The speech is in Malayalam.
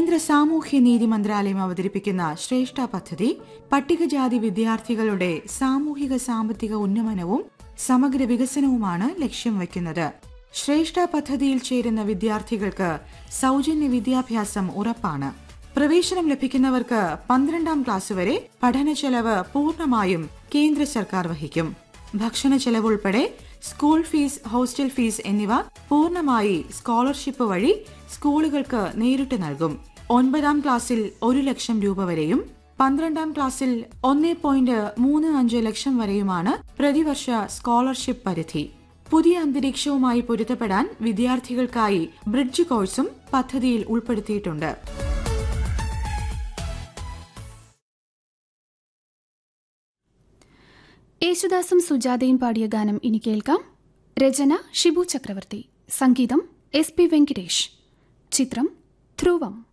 കേന്ദ്ര സാമൂഹ്യനീതി മന്ത്രാലയം അവതരിപ്പിക്കുന്ന ശ്രേഷ്ഠ പദ്ധതി പട്ടികജാതി വിദ്യാർത്ഥികളുടെ സാമൂഹിക സാമ്പത്തിക ഉന്നമനവും സമഗ്ര വികസനവുമാണ് ലക്ഷ്യം വയ്ക്കുന്നത് ശ്രേഷ്ഠ പദ്ധതിയിൽ ചേരുന്ന വിദ്യാർത്ഥികൾക്ക് സൗജന്യ വിദ്യാഭ്യാസം ഉറപ്പാണ് പ്രവേശനം ലഭിക്കുന്നവർക്ക് പന്ത്രണ്ടാം ക്ലാസ് വരെ പഠന ചെലവ് പൂർണ്ണമായും കേന്ദ്ര സർക്കാർ വഹിക്കും ഭക്ഷണ ചെലവ് ഉൾപ്പെടെ സ്കൂൾ ഫീസ് ഹോസ്റ്റൽ ഫീസ് എന്നിവ പൂർണ്ണമായി സ്കോളർഷിപ്പ് വഴി സ്കൂളുകൾക്ക് നേരിട്ട് നൽകും ഒൻപതാം ക്ലാസ്സിൽ ഒരു ലക്ഷം രൂപ വരെയും പന്ത്രണ്ടാം ക്ലാസ്സിൽ ഒന്നേ പോയിന്റ് മൂന്ന് അഞ്ച് ലക്ഷം വരെയുമാണ് പ്രതിവർഷ സ്കോളർഷിപ്പ് പരിധി പുതിയ അന്തരീക്ഷവുമായി പൊരുത്തപ്പെടാൻ വിദ്യാർത്ഥികൾക്കായി ബ്രിഡ്ജ് കോഴ്സും പദ്ധതിയിൽ ഉൾപ്പെടുത്തിയിട്ടുണ്ട് യേശുദാസും സുജാതയും പാടിയ ഗാനം ഇനി കേൾക്കാം രചന ഷിബു ചക്രവർത്തി സംഗീതം എസ് പി വെങ്കിടേഷ് ചിത്രം ധ്രുവം